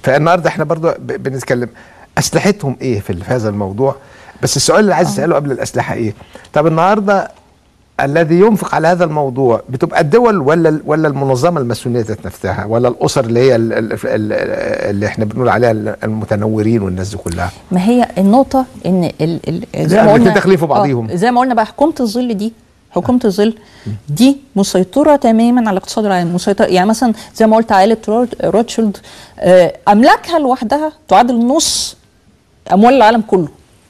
فالنهارده احنا برضو ب- بنتكلم اسلحتهم ايه في في هذا الموضوع بس السؤال اللي عايز اساله قبل الاسلحه ايه طب النهارده الذي ينفق على هذا الموضوع بتبقى الدول ولا ولا المنظمه الماسونيه ذات نفسها ولا الاسر اللي هي ال- ال- ال- اللي احنا بنقول عليها المتنورين والناس دي كلها ما هي النقطة ان ال ال زي ما الاتنين قلنا داخلين في بعضيهم. آه، زي ما قلنا بقى حكومة الظل دي حكومة الظل دي مسيطرة تماما على الاقتصاد العالمي مسيطرة يعني مثلا زي ما قلت عائلة رود- روتشيلد آه، أملاكها لوحدها تعادل نص أموال العالم كله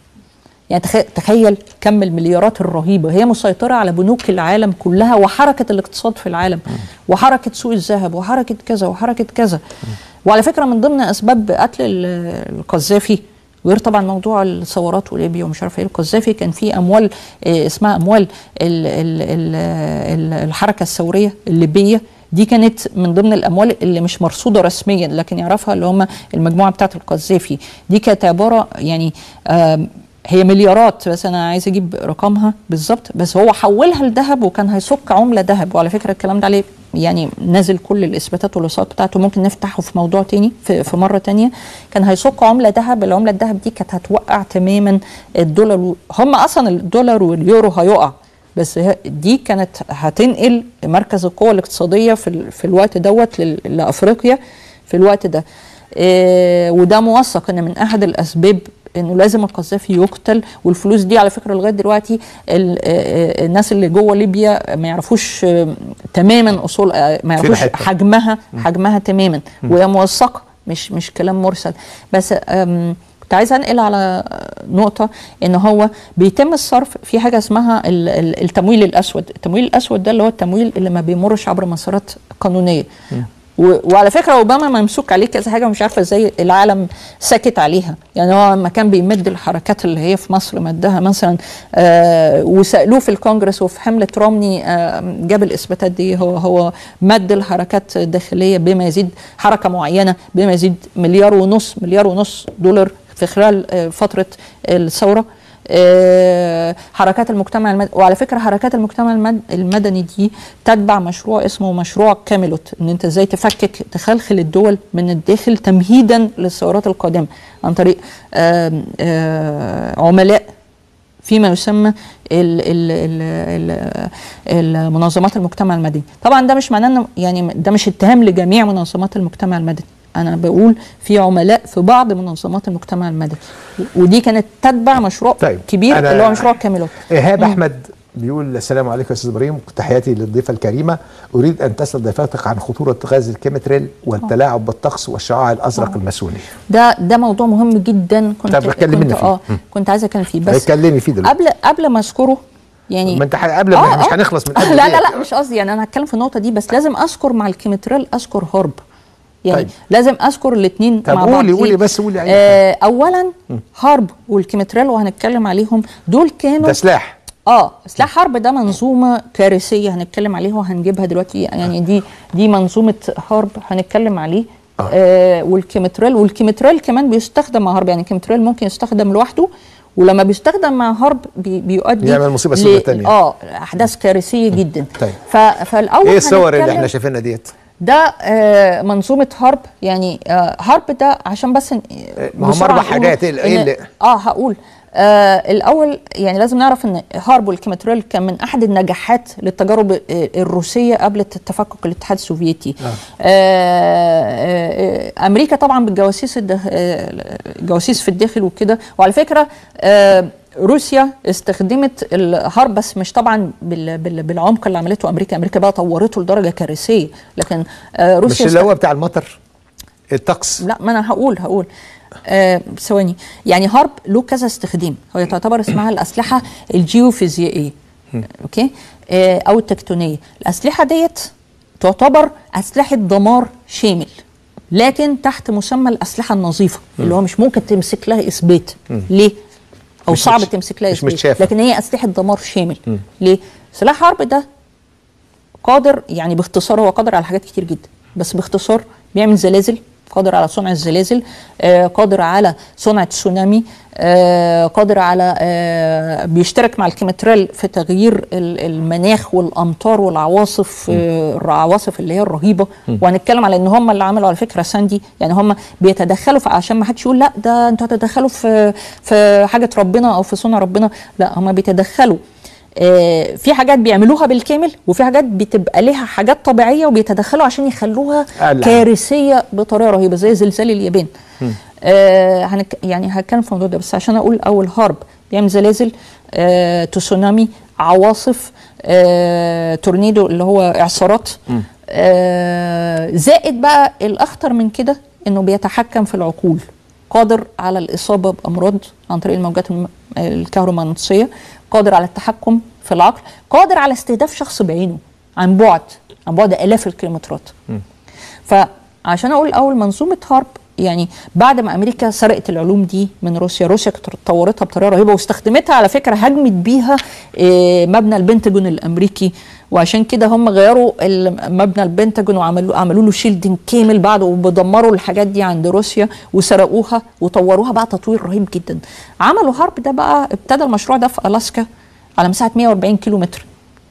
يعني تخ- تخيل كم المليارات الرهيبة هي مسيطرة على بنوك العالم كلها وحركة الاقتصاد في العالم وحركة سوق الذهب وحركة كذا وحركة كذا وعلى فكرة من ضمن أسباب قتل ال- القذافي غير طبعا موضوع الثورات وليبيا ومش عارف ايه القذافي كان في اموال آه، اسمها اموال ال ال ال ال الحركه الثوريه الليبيه دي كانت من ضمن الاموال اللي مش مرصوده رسميا لكن يعرفها اللي هم المجموعه بتاعه القذافي دي كانت عباره يعني آم، هي مليارات بس انا عايز اجيب رقمها بالظبط بس هو حولها لذهب وكان هيصك عمله ذهب وعلى فكره الكلام ده عليه يعني نازل كل الاثباتات والاوثاق بتاعته ممكن نفتحه في موضوع تاني في, في مره تانية كان هيصك عمله ذهب العمله الذهب دي كانت هتوقع تماما الدولار و- هم اصلا الدولار واليورو هيقع بس هي- دي كانت هتنقل مركز القوة الاقتصادية في, ال- في الوقت دوت لل- لأفريقيا في الوقت ده إيه وده موثق ان من احد الاسباب انه لازم القذافي يقتل والفلوس دي على فكره لغايه دلوقتي ال- آه، آه، الناس اللي جوه ليبيا ما يعرفوش آه، تماما اصول آه، ما فين يعرفوش حتة؟ حجمها حجمها تماما وهي موثقه مش مش كلام مرسل بس آم، كنت عايزه انقل على نقطه ان هو بيتم الصرف في حاجه اسمها ال- ال- التمويل الاسود التمويل الاسود ده اللي هو التمويل اللي ما بيمرش عبر مسارات قانونيه و- وعلى فكره اوباما ممسوك عليه كذا حاجه مش عارفه ازاي العالم سكت عليها يعني هو لما كان بيمد الحركات اللي هي في مصر مدها مثلا آه وسالوه في الكونجرس وفي حمله رومني آه جاب الاثباتات دي هو هو مد الحركات الداخليه بما يزيد حركه معينه بما يزيد مليار ونص مليار ونص دولار في خلال آه فتره الثوره آه، حركات المجتمع المدني وعلى فكره حركات المجتمع المد- المدني دي تتبع مشروع اسمه مشروع كاميلوت ان انت ازاي تفكك تخلخل الدول من الداخل تمهيدا للثورات القادمه عن طريق آم، آه، عملاء فيما يسمى ال ال ال ال المنظمات المجتمع المدني طبعا ده مش معناه انه يعني ده مش اتهام لجميع منظمات المجتمع المدني انا بقول في عملاء في بعض منظمات المجتمع المدني ودي كانت تتبع مشروع طيب، كبير أنا- اللي هو مشروع كاميلوت ايهاب احمد بيقول السلام عليكم يا استاذ ابراهيم تحياتي للضيفه الكريمه اريد ان تسال ضيفتك عن خطوره غاز الكيمتريل والتلاعب بالطقس والشعاع الازرق الماسوني ده ده موضوع مهم جدا كنت طب كلمينا كنت فيه. اه كنت عايزه اتكلم فيه بس اتكلمي فيه دلوقتي قبل قبل ما اذكره يعني ما انت ح- قبل ما آه، مش آه. هنخلص من قبل لا دي. لا لا مش قصدي يعني انا هتكلم في النقطه دي بس لازم اذكر مع الكيمتريل اذكر هرب يعني طيب. طيب. لازم اذكر الاثنين طب مع قولي- بعض قولي ليه؟ بس قولي أي آه اولا هرب والكيمتريل وهنتكلم عليهم دول كانوا ده سلاح اه سلاح حرب ده منظومه كارثيه هنتكلم عليها وهنجيبها دلوقتي يعني دي دي منظومه حرب هنتكلم عليه آه. آه والكيمتريل والكيمتريل كمان بيستخدم مع هرب يعني الكيمتريل ممكن يستخدم لوحده ولما بيستخدم مع هرب بي بيؤدي يعمل مصيبة ل- سوداء تانية. اه احداث كارثيه جدا طيب. ف فالاول ايه الصور اللي هنتكلم- احنا شايفينها ديت ده آه منظومه هرب يعني آه هرب ده عشان بس ن- ما هم بسرعة أربع نقوله حاجات، إيه- إيه إن- اللي- اه هقول آه الاول يعني لازم نعرف ان هارب والكيمتريل كان من احد النجاحات للتجارب آه، الروسيه قبل تفكك الاتحاد السوفيتي آه. آه آه آه امريكا طبعا بالجواسيس الده- آه، الجواسيس في الداخل وكده وعلى فكره آه روسيا استخدمت الهرب بس مش طبعا بال بال بالعمق اللي عملته امريكا امريكا بقى طورته لدرجه كارثيه لكن آه مش روسيا اللي هو بتاع المطر الطقس لا ما انا هقول هقول آه ثواني يعني هارب له كذا استخدام هي تعتبر اسمها الاسلحه الجيوفيزيائيه اوكي آه او التكتونيه الاسلحه ديت تعتبر اسلحه دمار شامل لكن تحت مسمى الاسلحه النظيفه اللي هو مش ممكن تمسك لها اثبات ليه او مش صعب متش- تمسك لها مش اثبات متشافة. لكن هي اسلحه دمار شامل ليه سلاح حرب ده قادر يعني باختصار هو قادر على حاجات كتير جدا بس باختصار بيعمل زلازل قادر على صنع الزلازل آه، قادر على صنع تسونامي آه، قادر على آه، بيشترك مع الكيمترال في تغيير ال- المناخ والامطار والعواصف آه، العواصف اللي هي الرهيبه وهنتكلم على ان هم اللي عملوا على فكره ساندي يعني هم بيتدخلوا في عشان ما حدش يقول لا ده انتوا هتتدخلوا في في حاجه ربنا او في صنع ربنا لا هم بيتدخلوا آه، في حاجات بيعملوها بالكامل وفي حاجات بتبقى لها حاجات طبيعيه وبيتدخلوا عشان يخلوها أقل. كارثيه بطريقه رهيبه زي زلزال اليابان آه هنك يعني هتكلم في الموضوع ده بس عشان اقول اول هارب بيعمل زلازل آه تسونامي عواصف آه تورنيدو اللي هو اعصارات آه زائد بقى الاخطر من كده انه بيتحكم في العقول قادر على الاصابه بامراض عن طريق الموجات الم- الكهرومغناطيسيه قادر على التحكم في العقل قادر على استهداف شخص بعينه عن بعد عن بعد الاف الكيلومترات فعشان اقول اول منظومه هارب يعني بعد ما امريكا سرقت العلوم دي من روسيا روسيا كانت طورتها بطريقه رهيبه واستخدمتها على فكره هجمت بيها آه، مبنى البنتاجون الامريكي وعشان كده هم غيروا ال- مبنى البنتاجون وعملوا عملوا له شيلدنج كامل بعد ودمروا الحاجات دي عند روسيا وسرقوها وطوروها بقى تطوير رهيب جدا عملوا هارب ده بقى ابتدى المشروع ده في الاسكا على مساحه 140 كيلو متر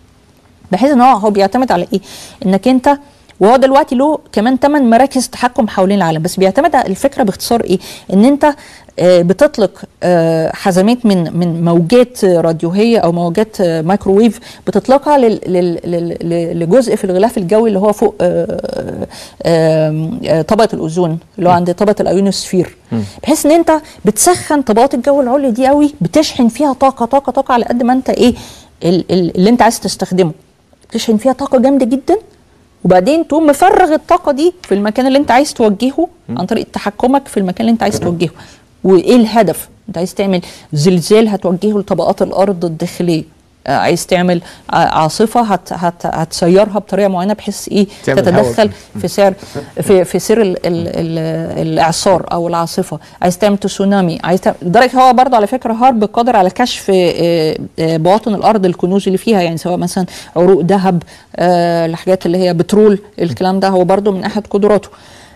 بحيث ان هو هو بيعتمد على ايه؟ انك انت وهو دلوقتي له كمان 8 مراكز تحكم حوالين العالم بس بيعتمد على الفكره باختصار ايه؟ ان انت آه، بتطلق آه، حزمات من من موجات راديوهيه او موجات آه، مايكروويف بتطلقها لل- لل- لل- ل- لجزء في الغلاف الجوي اللي هو فوق آه، آه، آه، طبقه الاوزون اللي هو عند طبقه الايونوسفير بحيث ان انت بتسخن طبقات الجو العليا دي قوي بتشحن فيها طاقه طاقه طاقه على قد ما انت ايه ال- ال- اللي انت عايز تستخدمه تشحن فيها طاقه جامده جدا وبعدين تقوم مفرغ الطاقه دي في المكان اللي انت عايز توجهه عن طريق تحكمك في المكان اللي انت عايز توجهه وايه الهدف انت عايز تعمل زلزال هتوجهه لطبقات الارض الداخليه آه، عايز تعمل ع- عاصفه هت هت هتسيرها بطريقه معينه بحيث ايه تعمل تتدخل هواء. في سعر في في سير ال ال ال الاعصار او العاصفه عايز تعمل تسونامي عايز تعمل لدرجه هو برضه على فكره هارب قادر على كشف آه، آه، بواطن الارض الكنوز اللي فيها يعني سواء مثلا عروق ذهب آه، الحاجات اللي هي بترول الكلام ده هو برضه من احد قدراته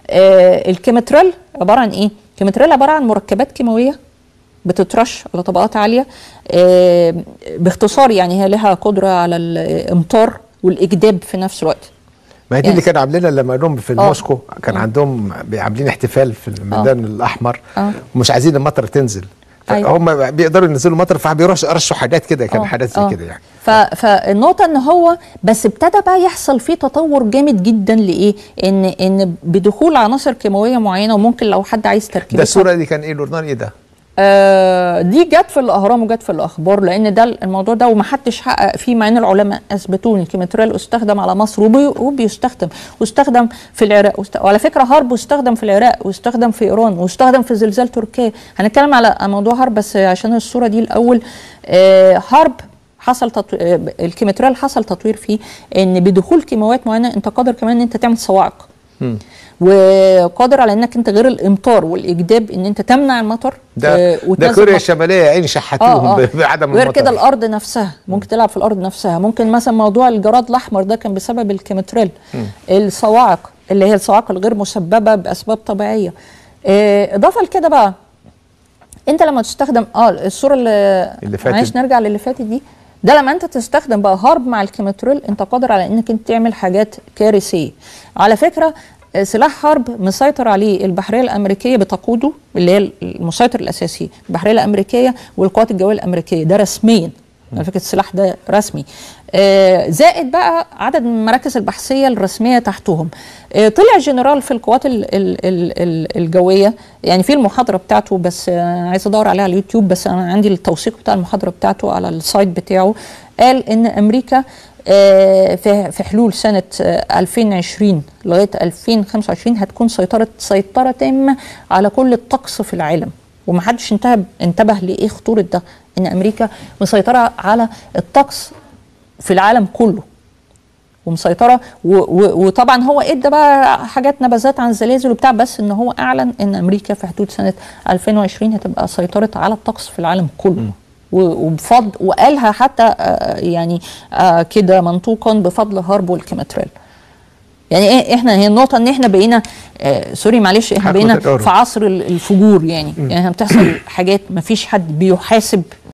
آه، الكيمترال عباره عن ايه الكيمترال عباره عن مركبات كيماويه بتترش على طبقات عاليه آه، باختصار يعني هي لها قدره على الامطار والاجداب في نفس الوقت ما هي دي يعني- اللي كانوا عاملينها لما انهم في آه. موسكو كان عندهم عاملين احتفال في الميدان الاحمر آه. ومش عايزين المطر تنزل أيوة. هم بيقدروا ينزلوا مطر فبيرشوا رشوا حاجات كده كان آه، حاجات زي آه. كده يعني ف... فالنقطة ان هو بس ابتدى بقى يحصل فيه تطور جامد جدا لايه؟ ان ان بدخول عناصر كيماوية معينة وممكن لو حد عايز تركيبها ده الصوره دي كان ايه لورنان ايه ده؟ آه دي جت في الاهرام وجت في الاخبار لان ده الموضوع ده ومحدش حقق فيه مع ان العلماء اثبتوا ان الكيمتريال استخدم على مصر وبي وبيستخدم واستخدم في العراق واست... وعلى فكره هارب واستخدم في العراق واستخدم في ايران واستخدم في زلزال تركيا هنتكلم على موضوع هارب بس عشان الصوره دي الاول آه هارب حصل تطو... آه، الكيمتريال حصل تطوير فيه ان بدخول كيماويات معينه انت قادر كمان ان انت تعمل صواعق وقادر على انك انت غير الامطار والاجداب ان انت تمنع المطر ده آه، ده وتنزل كوريا مطر. الشماليه يا عيني شحتوهم ب- بعدم غير المطر كده الارض نفسها ممكن تلعب في الارض نفسها ممكن مثلا موضوع الجراد الاحمر ده كان بسبب الكيمتريل الصواعق اللي هي الصواعق الغير مسببه باسباب طبيعيه آه، اضافه لكده بقى انت لما تستخدم اه الصوره اللي, اللي فاتت. معلش نرجع للي فاتت دي ده لما انت تستخدم بقى هارب مع الكيمتريل انت قادر على انك انت تعمل حاجات كارثيه على فكره آه، سلاح حرب مسيطر عليه البحريه الامريكيه بتقوده اللي هي المسيطر الاساسي البحريه الامريكيه والقوات الجويه الامريكيه ده رسميا على فكره السلاح ده رسمي آه، زائد بقى عدد من المراكز البحثيه الرسميه تحتهم آه، طلع جنرال في القوات ال- ال- ال- ال- الجويه يعني في المحاضره بتاعته بس آه، عايز ادور عليها على اليوتيوب بس انا عندي التوثيق بتاع المحاضره بتاعته على السايت بتاعه قال ان امريكا آه، في في حلول سنه آه، 2020 لغايه 2025 هتكون سيطره سيطره تامه على كل الطقس في العالم ومحدش انتبه انتبه لايه خطوره ده ان امريكا مسيطره على الطقس في العالم كله ومسيطره و و وطبعا هو ادى بقى حاجات نبذات عن الزلازل وبتاع بس ان هو اعلن ان امريكا في حدود سنه 2020 هتبقى سيطره على الطقس في العالم كله و- وبفضل وقالها حتى آه، يعني آه، كده منطوقا بفضل هارب والكيمتريل يعني ايه احنا هي النقطه ان احنا بقينا آه سوري معلش احنا حقبة بقينا الأورو. في عصر ال- الفجور يعني يعني بتحصل حاجات ما فيش حد بيحاسب